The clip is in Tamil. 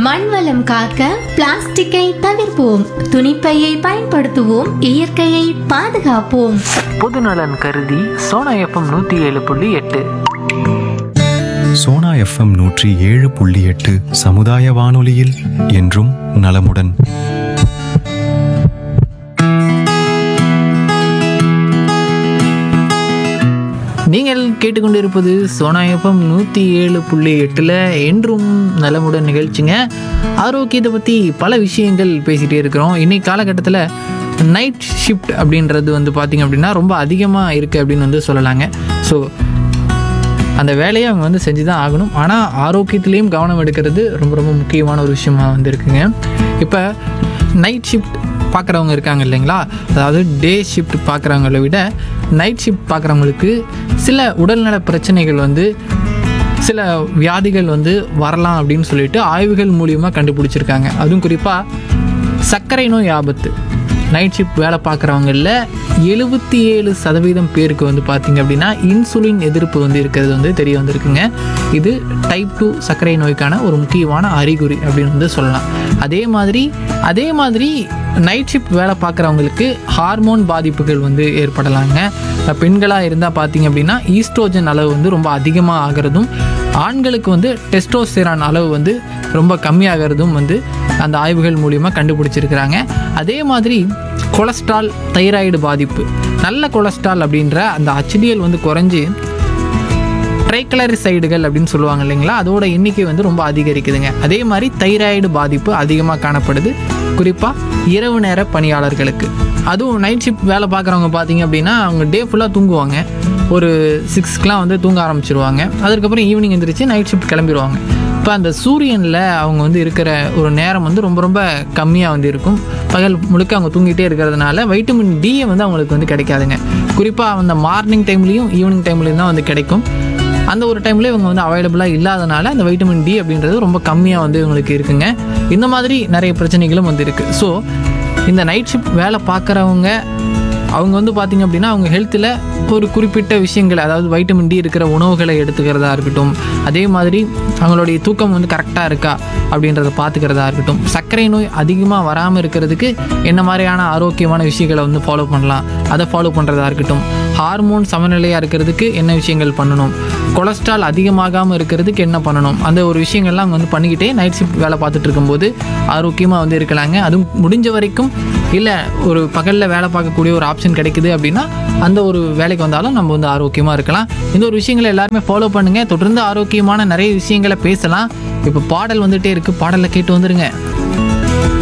மண் வளம் காக்க பிளாஸ்டிக்கை தவிர்ப்போம் துணிப்பையை பயன்படுத்துவோம் இயற்கையை பாதுகாப்போம் பொதுநலன் கருதி சோனா எஃப்எம் நூற்றி ஏழு புள்ளி எட்டு சோனா எஃப்எம் நூற்றி ஏழு புள்ளி எட்டு சமுதாய வானொலியில் என்றும் நலமுடன் நீங்கள் கேட்டுக்கொண்டிருப்பது சோனா எஃப்எம் நூற்றி ஏழு புள்ளி எட்டில் என்றும் நலமுடன் நிகழ்ச்சிங்க ஆரோக்கியத்தை பற்றி பல விஷயங்கள் பேசிகிட்டே இருக்கிறோம் இன்னைக்கு காலகட்டத்தில் நைட் ஷிஃப்ட் அப்படின்றது வந்து பார்த்திங்க அப்படின்னா ரொம்ப அதிகமாக இருக்குது அப்படின்னு வந்து சொல்லலாங்க ஸோ அந்த வேலையை அவங்க வந்து செஞ்சு தான் ஆகணும் ஆனால் ஆரோக்கியத்துலேயும் கவனம் எடுக்கிறது ரொம்ப ரொம்ப முக்கியமான ஒரு விஷயமா வந்து இருக்குங்க இப்போ நைட் ஷிஃப்ட் பார்க்குறவங்க இருக்காங்க இல்லைங்களா அதாவது டே ஷிஃப்ட் பார்க்குறவங்கள விட நைட் ஷிஃப்ட் பார்க்குறவங்களுக்கு சில உடல்நல பிரச்சனைகள் வந்து சில வியாதிகள் வந்து வரலாம் அப்படின்னு சொல்லிட்டு ஆய்வுகள் மூலியமாக கண்டுபிடிச்சிருக்காங்க அதுவும் குறிப்பாக சர்க்கரை நோய் ஆபத்து நைட் ஷிஃப்ட் வேலை பார்க்குறவங்களில் எழுபத்தி ஏழு சதவீதம் பேருக்கு வந்து பார்த்திங்க அப்படின்னா இன்சுலின் எதிர்ப்பு வந்து இருக்கிறது வந்து தெரிய வந்திருக்குங்க இது டைப் டூ சர்க்கரை நோய்க்கான ஒரு முக்கியமான அறிகுறி அப்படின்னு வந்து சொல்லலாம் அதே மாதிரி அதே மாதிரி நைட் ஷிஃப்ட் வேலை பார்க்குறவங்களுக்கு ஹார்மோன் பாதிப்புகள் வந்து ஏற்படலாங்க பெண்களாக இருந்தால் பார்த்தீங்க அப்படின்னா ஈஸ்ட்ரோஜன் அளவு வந்து ரொம்ப அதிகமாக ஆகிறதும் ஆண்களுக்கு வந்து டெஸ்டோஸ்டெரான் அளவு வந்து ரொம்ப கம்மியாகிறதும் வந்து அந்த ஆய்வுகள் மூலியமாக கண்டுபிடிச்சிருக்கிறாங்க அதே மாதிரி கொலஸ்ட்ரால் தைராய்டு பாதிப்பு நல்ல கொலஸ்ட்ரால் அப்படின்ற அந்த ஹச்டிஎல் வந்து குறைஞ்சி ட்ரைக்ளரிசைடுகள் அப்படின்னு சொல்லுவாங்க இல்லைங்களா அதோட எண்ணிக்கை வந்து ரொம்ப அதிகரிக்குதுங்க அதே மாதிரி தைராய்டு பாதிப்பு அதிகமாக காணப்படுது குறிப்பாக இரவு நேர பணியாளர்களுக்கு அதுவும் நைட் ஷிஃப்ட் வேலை பார்க்குறவங்க பார்த்தீங்க அப்படின்னா அவங்க டே ஃபுல்லாக தூங்குவாங்க ஒரு சிக்ஸ்க்கெலாம் வந்து தூங்க ஆரம்பிச்சிருவாங்க அதுக்கப்புறம் ஈவினிங் எந்திரிச்சு நைட் ஷிஃப்ட் கிளம்பிடுவாங்க இப்போ அந்த சூரியனில் அவங்க வந்து இருக்கிற ஒரு நேரம் வந்து ரொம்ப ரொம்ப கம்மியாக வந்து இருக்கும் பகல் முழுக்க அவங்க தூங்கிட்டே இருக்கிறதுனால வைட்டமின் டியை வந்து அவங்களுக்கு வந்து கிடைக்காதுங்க குறிப்பாக அந்த மார்னிங் டைம்லேயும் ஈவினிங் டைம்லேயும் தான் வந்து கிடைக்கும் அந்த ஒரு டைம்ல இவங்க வந்து அவைலபிளாக இல்லாதனால அந்த வைட்டமின் டி அப்படின்றது ரொம்ப கம்மியாக வந்து இவங்களுக்கு இருக்குங்க இந்த மாதிரி நிறைய பிரச்சனைகளும் வந்து இருக்குது ஸோ இந்த நைட் ஷிஃப்ட் வேலை பார்க்குறவங்க அவங்க வந்து பார்த்திங்க அப்படின்னா அவங்க ஹெல்த்தில் ஒரு குறிப்பிட்ட விஷயங்கள் அதாவது வைட்டமின் டி இருக்கிற உணவுகளை எடுத்துக்கிறதா இருக்கட்டும் அதே மாதிரி அவங்களுடைய தூக்கம் வந்து கரெக்டாக இருக்கா அப்படின்றத பார்த்துக்கிறதா இருக்கட்டும் சர்க்கரை நோய் அதிகமாக வராமல் இருக்கிறதுக்கு என்ன மாதிரியான ஆரோக்கியமான விஷயங்களை வந்து ஃபாலோ பண்ணலாம் அதை ஃபாலோ பண்ணுறதா இருக்கட்டும் ஹார்மோன் சமநிலையாக இருக்கிறதுக்கு என்ன விஷயங்கள் பண்ணணும் கொலஸ்ட்ரால் அதிகமாகாமல் இருக்கிறதுக்கு என்ன பண்ணணும் அந்த ஒரு விஷயங்கள்லாம் அவங்க வந்து பண்ணிக்கிட்டே நைட் ஷிஃப்ட் வேலை பார்த்துட்டு இருக்கும்போது ஆரோக்கியமாக வந்து இருக்கலாங்க அதுவும் முடிஞ்ச வரைக்கும் இல்லை ஒரு பகலில் வேலை பார்க்கக்கூடிய ஒரு ஆப்ஷன் கிடைக்குது அப்படின்னா அந்த ஒரு வேலைக்கு வந்தாலும் நம்ம வந்து ஆரோக்கியமாக இருக்கலாம் இந்த ஒரு விஷயங்களை எல்லாருமே ஃபாலோ பண்ணுங்கள் தொடர்ந்து ஆரோக்கியமான நிறைய விஷயங்களை பேசலாம் இப்போ பாடல் வந்துகிட்டே இருக்குது பாடலை கேட்டு வந்துருங்க